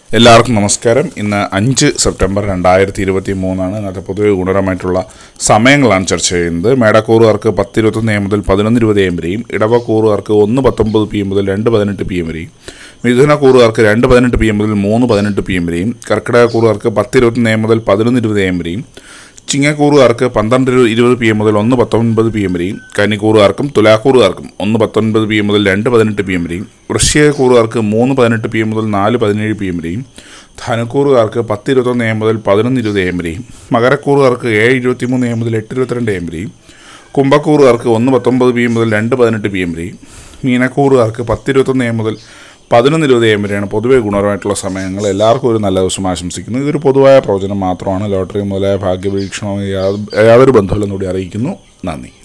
എല്ലാവർക്കും നമസ്കാരം ഇന്ന് അഞ്ച് സെപ്റ്റംബർ രണ്ടായിരത്തി ഇരുപത്തി മൂന്നാണ് ഇന്നത്തെ പൊതുവെ ഗുണകരമായിട്ടുള്ള സമയങ്ങളാണ് ചർച്ച ചെയ്യുന്നത് മേടക്കൂറുകാർക്ക് പത്ത് ഇരുപത്തൊന്ന് എം മുതൽ പതിനൊന്ന് ഇരുപത് എം വരെയും ഇടവക്കൂറുകാർക്ക് ഒന്ന് പത്തൊമ്പത് പി എം മുതൽ രണ്ട് പതിനെട്ട് പി എം വരെയും മിഥുനക്കൂറുകാർക്ക് രണ്ട് പതിനെട്ട് പി എം മുതൽ മൂന്ന് പതിനെട്ട് പി എം വരെയും കർക്കിടകക്കൂറുകാർക്ക് പത്ത് ഇരുപത്തൊന്ന് എം മുതൽ പതിനൊന്ന് ഇരുപത് എം വരെയും ചിങ്ങക്കൂറുകാർക്ക് പന്ത്രണ്ട് ഇരു- ഇരുപത് പി എം മുതൽ ഒന്ന് പത്തൊൻപത് പി എം വരെയും കന്നിക്കൂറുകാർക്കും തുലാക്കൂറുകാർക്കും ഒന്ന് പത്തൊൻപത് പി എം മുതൽ രണ്ട് പതിനെട്ട് പി എം വരെയും വൃശ്ചികക്കൂറുകാർക്ക് മൂന്ന് പതിനെട്ട് പി എം മുതൽ നാല് പതിനേഴ് പി എം വരെയും ധനക്കൂറുകാർക്ക് പത്ത് ഇരുപത്തൊന്ന് എം മുതൽ പതിനൊന്ന് ഇരുപത് എം വരെയും മകരക്കൂറുകാർക്ക് ഏഴ് ഇരുപത്തിമൂന്ന് എം മുതൽ എട്ട് ഇരുപത്തിരണ്ട് എം വരെയും കുംഭക്കൂറുകാർക്ക് ഒന്ന് പത്തൊമ്പത് പി എം മുതൽ രണ്ട് പതിനെട്ട് പി എം വരെയും മീനക്കൂറുകാർക്ക് പത്ത് ഇരുപത്തൊന്ന് എം മുതൽ പതിനൊന്ന് ഇരുപത് എം വരെയാണ് പൊതുവെ ഗുണപരമായിട്ടുള്ള സമയങ്ങൾ എല്ലാവർക്കും ഒരു നല്ല ദിവസം ആശംസിക്കുന്നു ഇതൊരു പൊതുവായ പ്രവചനം മാത്രമാണ് ലോട്ടറി മുതലായ ഭാഗ്യപരീക്ഷണവും യാതൊരു യാതൊരു ബന്ധമില്ലെന്നുകൂടി അറിയിക്കുന്നു നന്ദി